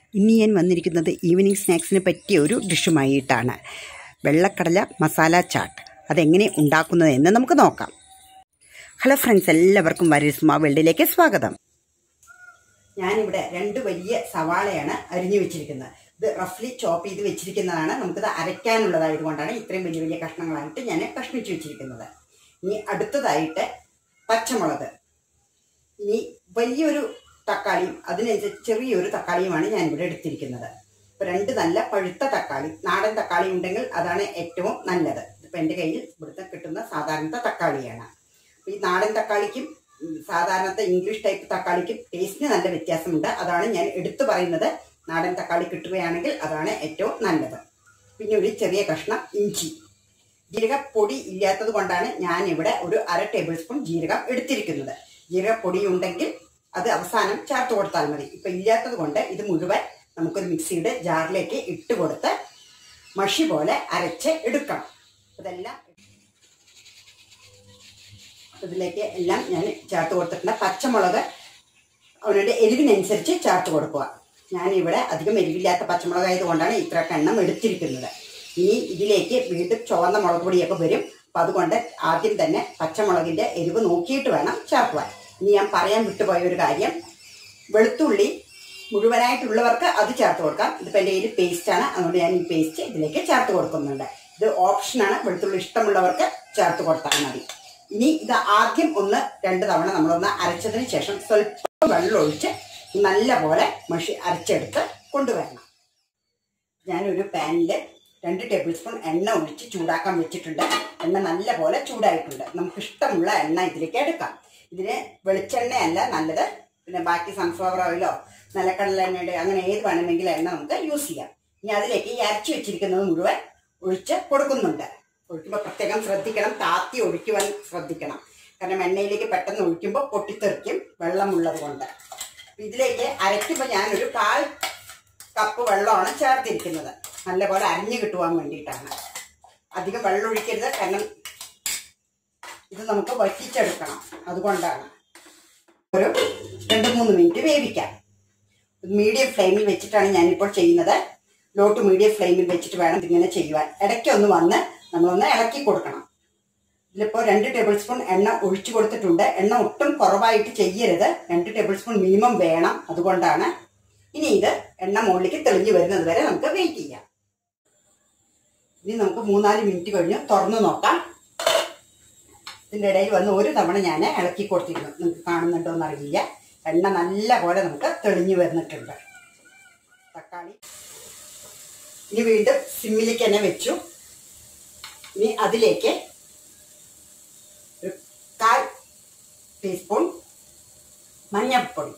ഇനി ഞാൻ വന്നിരിക്കുന്നത് ഈവനിങ് സ്നാക്സിന് പറ്റിയ ഒരു ഡിഷുമായിട്ടാണ് വെള്ളക്കടല മസാല ചാട്ട് അതെങ്ങനെ ഉണ്ടാക്കുന്നത് എന്ന് നമുക്ക് നോക്കാം ഹലോ ഫ്രണ്ട്സ് എല്ലാവർക്കും വരീസ്മാ വേൾഡിലേക്ക് സ്വാഗതം ഞാനിവിടെ രണ്ട് വലിയ സവാളയാണ് അരിഞ്ഞു വെച്ചിരിക്കുന്നത് ഇത് റഫ്ലി ചോപ്പ് ചെയ്ത് വെച്ചിരിക്കുന്നതാണ് നമുക്കിത് അരയ്ക്കാനുള്ളതായതുകൊണ്ടാണ് ഇത്രയും വലിയ വലിയ കഷ്ണങ്ങളായിട്ട് ഞാൻ കഷ്ണിച്ച് വെച്ചിരിക്കുന്നത് ഇനി അടുത്തതായിട്ട് പച്ചമുളക് ഇനി വലിയൊരു തക്കാളിയും അതിനനുസരിച്ച് ചെറിയൊരു തക്കാളിയുമാണ് ഞാനിവിടെ എടുത്തിരിക്കുന്നത് ഇപ്പൊ രണ്ട് നല്ല പഴുത്ത തക്കാളി നാടൻ തക്കാളി ഉണ്ടെങ്കിൽ അതാണ് ഏറ്റവും നല്ലത് ഇപ്പൊ എൻ്റെ കയ്യിൽ ഇവിടുത്തെ കിട്ടുന്ന സാധാരണത്തെ തക്കാളിയാണ് അപ്പൊ ഈ നാടൻ തക്കാളിക്കും ഉം, സാധാരണത്തെ ഇംഗ്ലീഷ് ടൈപ്പ് തക്കാളിക്കും ടേസ്റ്റിന് നല്ല വ്യത്യാസമുണ്ട് അതാണ് ഞാൻ എടുത്തു പറയുന്നത് നാടൻ തക്കാളി കിട്ടുകയാണെങ്കിൽ അതാണ് ഏറ്റവും നല്ലത് പിന്നെ ഒരു ചെറിയ കഷ്ണം ഇഞ്ചി ജീരകപ്പൊടി ഇല്ലാത്തത് കൊണ്ടാണ് ഞാൻ ഇവിടെ ഒരു അര ടേബിൾ സ്പൂൺ ജീരകം എടുത്തിരിക്കുന്നത് ജീരകപ്പൊടി ഉണ്ടെങ്കിൽ അത് അവസാനം ചേർത്ത് കൊടുത്താൽ മതി ഇപ്പൊ ഇല്ലാത്തത് കൊണ്ട് ഇത് മുഴുവൻ നമുക്കൊരു മിക്സിയുടെ ജാറിലേക്ക് ഇട്ട് കൊടുത്ത് മഷി പോലെ അരച്ച് എടുക്കണം ഇതെല്ലാം ഇതിലേക്ക് എല്ലാം ഞാൻ ചേർത്ത് കൊടുത്തിട്ടുണ്ട് പച്ചമുളക് അവരുടെ എരിവിനനുസരിച്ച് ചേർത്ത് കൊടുക്കുക ഞാനിവിടെ അധികം എരിവില്ലാത്ത പച്ചമുളക് ആയതുകൊണ്ടാണ് ഇത്ര എണ്ണം എടുത്തിരിക്കുന്നത് ഇനി ഇതിലേക്ക് വീണ്ടും ചുവന്ന മുളക് പൊടിയൊക്കെ വരും അപ്പം അതുകൊണ്ട് ആദ്യം തന്നെ പച്ചമുളകിന്റെ എരിവ് നോക്കിയിട്ട് വേണം ചേർക്കുവാൻ ഇനി ഞാൻ പറയാൻ വിട്ടുപോയ ഒരു കാര്യം വെളുത്തുള്ളി മുഴുവനായിട്ടുള്ളവർക്ക് അത് ചേർത്ത് കൊടുക്കാം ഇതിപ്പോൾ എൻ്റെ കയ്യിൽ പേസ്റ്റ് ആണ് അതുകൊണ്ട് ഞാൻ ഈ പേസ്റ്റ് ഇതിലേക്ക് ചേർത്ത് കൊടുക്കുന്നുണ്ട് ഇത് ഓപ്ഷനാണ് വെളുത്തുള്ളി ഇഷ്ടമുള്ളവർക്ക് ചേർത്ത് കൊടുത്താൽ മതി ഇനി ഇത് ആദ്യം ഒന്ന് രണ്ട് തവണ നമ്മളൊന്ന് അരച്ചതിന് ശേഷം സ്വല്പം വെള്ളം ഒഴിച്ച് നല്ല പോലെ മഷി അരച്ചെടുത്ത് കൊണ്ടുവരണം ഞാനൊരു പാനിൽ രണ്ട് ടേബിൾ സ്പൂൺ എണ്ണ ഒഴിച്ച് ചൂടാക്കാൻ വെച്ചിട്ടുണ്ട് എണ്ണ നല്ല പോലെ ചൂടായിട്ടുണ്ട് നമുക്ക് ഇഷ്ടമുള്ള എണ്ണ ഇതിലേക്ക് എടുക്കാം ഇതിന് വെളിച്ചെണ്ണയല്ല നല്ലത് പിന്നെ ബാക്കി സൺഫ്ലവർ ഓയിലോ നിലക്കടല എണ്ണയുടെ അങ്ങനെ ഏത് വേണമെങ്കിലും എണ്ണ നമുക്ക് യൂസ് ചെയ്യാം ഇനി അതിലേക്ക് ഈ അരച്ചു വെച്ചിരിക്കുന്നത് മുഴുവൻ ഒഴിച്ച് കൊടുക്കുന്നുണ്ട് ഒഴിക്കുമ്പോൾ പ്രത്യേകം ശ്രദ്ധിക്കണം താത്തി ഒഴിക്കുവാൻ ശ്രദ്ധിക്കണം കാരണം എണ്ണയിലേക്ക് പെട്ടെന്ന് ഒഴിക്കുമ്പോൾ പൊട്ടിത്തെറിക്കും വെള്ളമുള്ളത് കൊണ്ട് ഇതിലേക്ക് അരയ്ക്കുമ്പോൾ ഞാനൊരു കാൽ കപ്പ് വെള്ളമാണ് ചേർത്തിരിക്കുന്നത് നല്ലപോലെ അരിഞ്ഞു കിട്ടുവാൻ വേണ്ടിയിട്ടാണ് അധികം വെള്ളം ഒഴിക്കരുത് കാരണം ഇത് നമുക്ക് വറ്റിച്ചെടുക്കണം അതുകൊണ്ടാണ് ഒരു രണ്ട് മൂന്ന് മിനിറ്റ് വേവിക്കാം മീഡിയം ഫ്ലെയിമിൽ വെച്ചിട്ടാണ് ഞാനിപ്പോൾ ചെയ്യുന്നത് ലോ ടു മീഡിയം ഫ്ലെയിമിൽ വെച്ചിട്ട് വേണം ഇതിങ്ങനെ ചെയ്യുവാൻ ഇടയ്ക്കൊന്ന് വന്ന് നമ്മളൊന്ന് ഇളക്കി കൊടുക്കണം ഇതിലിപ്പോൾ രണ്ട് ടേബിൾ സ്പൂൺ എണ്ണ ഒഴിച്ചു കൊടുത്തിട്ടുണ്ട് എണ്ണ ഒട്ടും കുറവായിട്ട് ചെയ്യരുത് രണ്ട് ടേബിൾ സ്പൂൺ മിനിമം വേണം അതുകൊണ്ടാണ് ഇനി ഇത് എണ്ണ മുകളിലേക്ക് തെളിഞ്ഞു വരുന്നത് വരെ നമുക്ക് വെയിറ്റ് ചെയ്യാം ഇനി നമുക്ക് മൂന്നാല് മിനിറ്റ് കഴിഞ്ഞ് തുറന്നു നോക്കാം ഇതിൻ്റെ ഇടയിൽ വന്ന് ഒരു തവണ ഞാൻ ഇളക്കി കൊടുത്തിരുന്നു നിങ്ങൾക്ക് കാണുന്നുണ്ടോ എന്നറിയില്ല എണ്ണ നല്ല പോലെ നമുക്ക് തെളിഞ്ഞു വന്നിട്ടുണ്ട് തക്കാളി ഇനി വീണ്ടും സിമ്മിലേക്ക് തന്നെ വെച്ചു ഇനി അതിലേക്ക് ഒരു കാൽ ടീസ്പൂൺ മഞ്ഞൾപ്പൊടി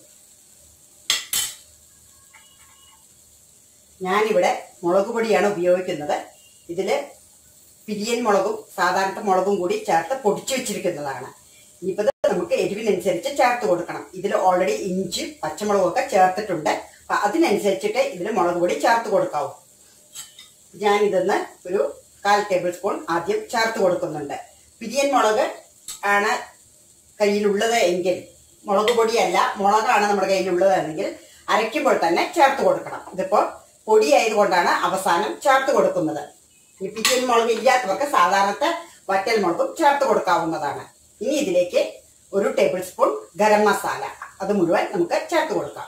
ഞാനിവിടെ മുളക് പൊടിയാണ് ഉപയോഗിക്കുന്നത് ഇതിൽ പിരിയൻ മുളകും സാധാരണ മുളകും കൂടി ചേർത്ത് പൊടിച്ചു വെച്ചിരിക്കുന്നതാണ് ഇനിയിപ്പോൾ ഇത് നമുക്ക് എരിവിനനുസരിച്ച് ചേർത്ത് കൊടുക്കണം ഇതിൽ ഓൾറെഡി ഇഞ്ചി പച്ചമുളകും ഒക്കെ ചേർത്തിട്ടുണ്ട് അപ്പൊ അതിനനുസരിച്ചിട്ട് ഇതിൽ മുളക് പൊടി ചേർത്ത് കൊടുക്കാവൂ ഞാൻ ഇതൊന്ന് ഒരു കാൽ ടേബിൾ സ്പൂൺ ആദ്യം ചേർത്ത് കൊടുക്കുന്നുണ്ട് പിരിയൻ മുളക് ആണ് കയ്യിലുള്ളത് എങ്കിൽ മുളക് പൊടിയല്ല മുളകാണ് നമ്മുടെ കയ്യിലുള്ളത് എങ്കിൽ അരയ്ക്കുമ്പോൾ തന്നെ ചേർത്ത് കൊടുക്കണം ഇതിപ്പോൾ പൊടിയായതുകൊണ്ടാണ് അവസാനം ചേർത്ത് കൊടുക്കുന്നത് ഈ പിരിയൻ മുളക് ഇല്ലാത്തവർക്ക് സാധാരണത്തെ വറ്റൽ മുളകും ചേർത്ത് കൊടുക്കാവുന്നതാണ് ഇനി ഇതിലേക്ക് ഒരു ടേബിൾ സ്പൂൺ ഗരം മസാല അത് മുഴുവൻ നമുക്ക് ചേർത്ത് കൊടുക്കാം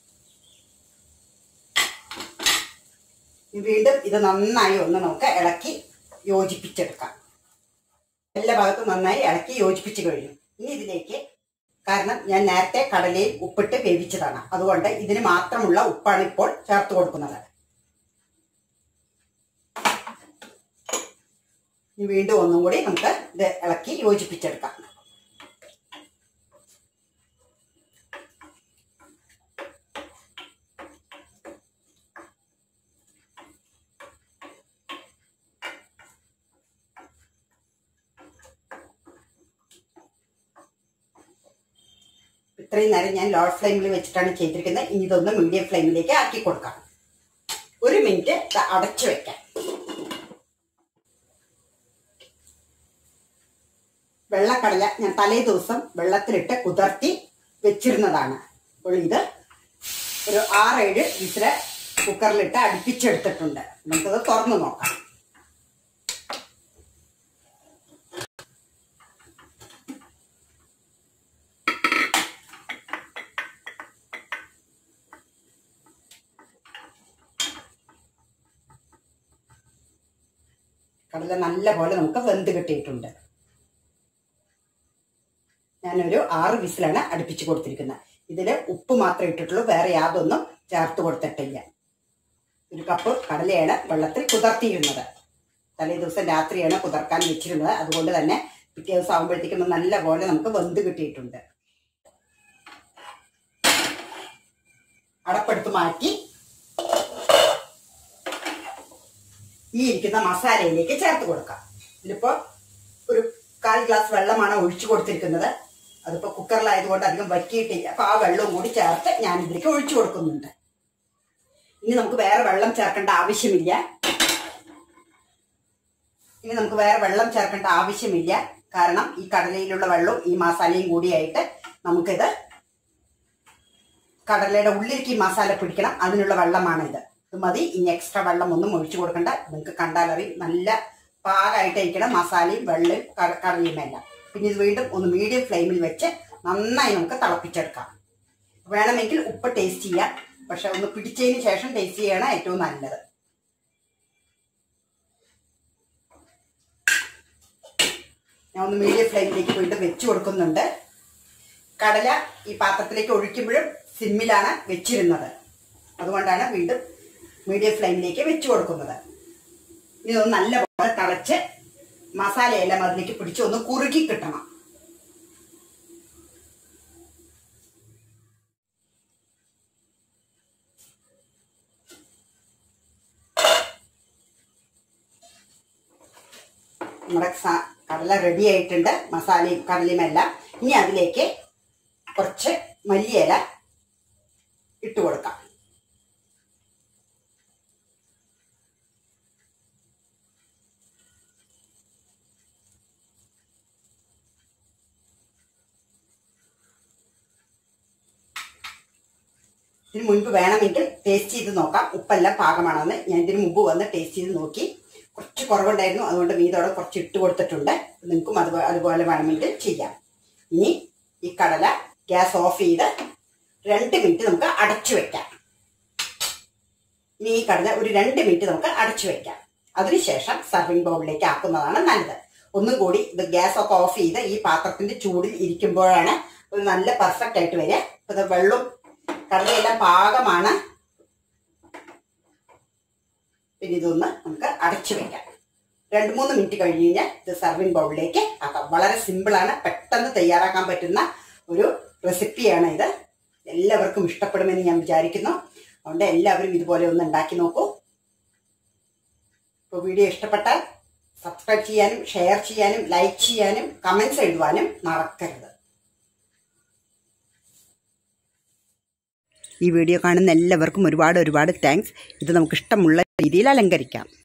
ഇനി വീണ്ടും ഇത് നന്നായി ഒന്ന് നമുക്ക് ഇളക്കി യോജിപ്പിച്ചെടുക്കാം എല്ലാ ഭാഗത്തും നന്നായി ഇളക്കി യോജിപ്പിച്ച് കഴിഞ്ഞു ഇനി ഇതിലേക്ക് കാരണം ഞാൻ നേരത്തെ കടലയിൽ ഉപ്പിട്ട് വേവിച്ചതാണ് അതുകൊണ്ട് ഇതിന് മാത്രമുള്ള ഉപ്പാണ് ഇപ്പോൾ ചേർത്ത് കൊടുക്കുന്നത് ഇനി വീണ്ടും ഒന്നും കൂടി നമുക്ക് ഇത് ഇളക്കി യോജിപ്പിച്ചെടുക്കാം ഇത്രയും നേരം ഞാൻ ലോ ഫ്ലെയിമിൽ വെച്ചിട്ടാണ് ചെയ്തിരിക്കുന്നത് ഇനി ഇതൊന്ന് മീഡിയം ഫ്ലെയിമിലേക്ക് ആക്കി കൊടുക്കാം ഒരു മിനിറ്റ് ഇത് അടച്ചു വെക്കാം വെള്ളക്കടല ഞാൻ തലേ ദിവസം വെള്ളത്തിലിട്ട് കുതിർത്തി വെച്ചിരുന്നതാണ് അപ്പോൾ ഇത് ഒരു ആറേഴ് വിസില് കുക്കറിലിട്ട് അടുപ്പിച്ചെടുത്തിട്ടുണ്ട് നമുക്കത് തുറന്നു നോക്കാം കടല നല്ല പോലെ നമുക്ക് വെന്ത് കിട്ടിയിട്ടുണ്ട് ഞാനൊരു ആറ് വിസിലാണ് അടുപ്പിച്ച് കൊടുത്തിരിക്കുന്നത് ഇതിൽ ഉപ്പ് മാത്രമേ ഇട്ടിട്ടുള്ളൂ വേറെ യാതൊന്നും ചേർത്ത് കൊടുത്തിട്ടില്ല ഒരു കപ്പ് കടലയാണ് വെള്ളത്തിൽ കുതിർത്തിയിരുന്നത് തലേ ദിവസം രാത്രിയാണ് കുതിർക്കാൻ വെച്ചിരുന്നത് അതുകൊണ്ട് തന്നെ പിറ്റേ ദിവസം ആകുമ്പോഴത്തേക്കും നല്ല പോലെ നമുക്ക് വെന്ത് കിട്ടിയിട്ടുണ്ട് അടപ്പെടുത്ത് മാറ്റി ഈ ഇരിക്കുന്ന മസാലയിലേക്ക് ചേർത്ത് കൊടുക്കാം ഇതിലിപ്പോ ഒരു കാൽ ഗ്ലാസ് വെള്ളമാണ് ഒഴിച്ചു കൊടുത്തിരിക്കുന്നത് അതിപ്പോ കുക്കറിലായതുകൊണ്ട് അധികം വറ്റിയിട്ടില്ല അപ്പൊ ആ വെള്ളവും കൂടി ചേർത്ത് ഞാൻ ഇതിലേക്ക് ഒഴിച്ചു കൊടുക്കുന്നുണ്ട് ഇനി നമുക്ക് വേറെ വെള്ളം ചേർക്കേണ്ട ആവശ്യമില്ല ഇനി നമുക്ക് വേറെ വെള്ളം ചേർക്കേണ്ട ആവശ്യമില്ല കാരണം ഈ കടലയിലുള്ള വെള്ളവും ഈ മസാലയും കൂടിയായിട്ട് നമുക്കിത് കടലയുടെ ഉള്ളിലേക്ക് ഈ മസാല പിടിക്കണം അതിനുള്ള വെള്ളമാണിത് ഇത് മതി ഇനി എക്സ്ട്രാ വെള്ളം ഒന്നും ഒഴിച്ചു കൊടുക്കണ്ട നിങ്ങൾക്ക് കണ്ടാലറിയും നല്ല പാകമായിട്ടിരിക്കണം മസാലയും വെള്ളയും ക- കടലയും എല്ലാം പിന്നെ ഇത് വീണ്ടും ഒന്ന് മീഡിയം ഫ്ലെയിമിൽ വെച്ച് നന്നായി നമുക്ക് തിളപ്പിച്ചെടുക്കാം വേണമെങ്കിൽ ഉപ്പ് ടേസ്റ്റ് ചെയ്യാം പക്ഷെ ഒന്ന് പിടിച്ചതിന് ശേഷം ടേസ്റ്റ് ചെയ്യണം ഏറ്റവും നല്ലത് ഞാൻ ഒന്ന് മീഡിയം ഫ്ലെയിമിലേക്ക് വീണ്ടും വെച്ച് കൊടുക്കുന്നുണ്ട് കടല ഈ പാത്രത്തിലേക്ക് ഒഴിക്കുമ്പോഴും സിമ്മിലാണ് വെച്ചിരുന്നത് അതുകൊണ്ടാണ് വീണ്ടും മീഡിയം ഫ്ലെയിമിലേക്ക് വെച്ച് കൊടുക്കുന്നത് ഇതൊന്ന് നല്ലപോലെ തിളച്ച് മസാലയെല്ലാം അതിലേക്ക് പിടിച്ച് ഒന്ന് കുറുക്കി കിട്ടണം നമ്മുടെ സ- കടല റെഡി ആയിട്ടുണ്ട് മസാലയും കടലയും എല്ലാം ഇനി അതിലേക്ക് കുറച്ച് മല്ലിയില ഇട്ട് കൊടുക്കാം ഇതിന് മുൻപ് വേണമെങ്കിൽ ടേസ്റ്റ് ചെയ്ത് നോക്കാം ഉപ്പെല്ലാം പാകമാണെന്ന് ഞാൻ ഇതിന് മുമ്പ് വന്ന് ടേസ്റ്റ് ചെയ്ത് നോക്കി കുറച്ച് കുറവുണ്ടായിരുന്നു അതുകൊണ്ട് മീതോടെ കുറച്ച് ഇട്ട് കൊടുത്തിട്ടുണ്ട് നിങ്ങൾക്കും അതുപോലെ അതുപോലെ വേണമെങ്കിൽ ചെയ്യാം ഇനി ഈ കടല ഗ്യാസ് ഓഫ് ചെയ്ത് രണ്ട് മിനിറ്റ് നമുക്ക് അടച്ചു വെക്കാം ഇനി ഈ കടല ഒരു രണ്ട് മിനിറ്റ് നമുക്ക് അടച്ചു വെക്കാം അതിനുശേഷം സർവിംഗ് ബൗളിലേക്ക് ആക്കുന്നതാണ് നല്ലത് ഒന്നും കൂടി ഇത് ഗ്യാസ് ഒക്കെ ഓഫ് ചെയ്ത് ഈ പാത്രത്തിന്റെ ചൂടിൽ ഇരിക്കുമ്പോഴാണ് ഒരു നല്ല പെർഫെക്റ്റ് ആയിട്ട് വരിക ഇപ്പൊ ഇത് വെള്ളം കടലയെല്ലാം പാകമാണ് പിന്നെ ഇതൊന്ന് നമുക്ക് അടച്ചു വെക്കാം രണ്ട് മൂന്ന് മിനിറ്റ് കഴിഞ്ഞ് കഴിഞ്ഞാൽ ഇത് സർവിംഗ് ബൗളിലേക്ക് ആക്കാം വളരെ സിമ്പിളാണ് പെട്ടെന്ന് തയ്യാറാക്കാൻ പറ്റുന്ന ഒരു റെസിപ്പിയാണ് ഇത് എല്ലാവർക്കും ഇഷ്ടപ്പെടുമെന്ന് ഞാൻ വിചാരിക്കുന്നു അതുകൊണ്ട് എല്ലാവരും ഇതുപോലെ ഒന്ന് ഉണ്ടാക്കി നോക്കൂ ഇപ്പോൾ വീഡിയോ ഇഷ്ടപ്പെട്ടാൽ സബ്സ്ക്രൈബ് ചെയ്യാനും ഷെയർ ചെയ്യാനും ലൈക്ക് ചെയ്യാനും കമൻസ് എഴുതുവാനും മറക്കരുത് ഈ വീഡിയോ കാണുന്ന എല്ലാവർക്കും ഒരുപാട് ഒരുപാട് താങ്ക്സ് ഇത് നമുക്ക് ഇഷ്ടമുള്ള രീതിയിൽ അലങ്കരിക്കാം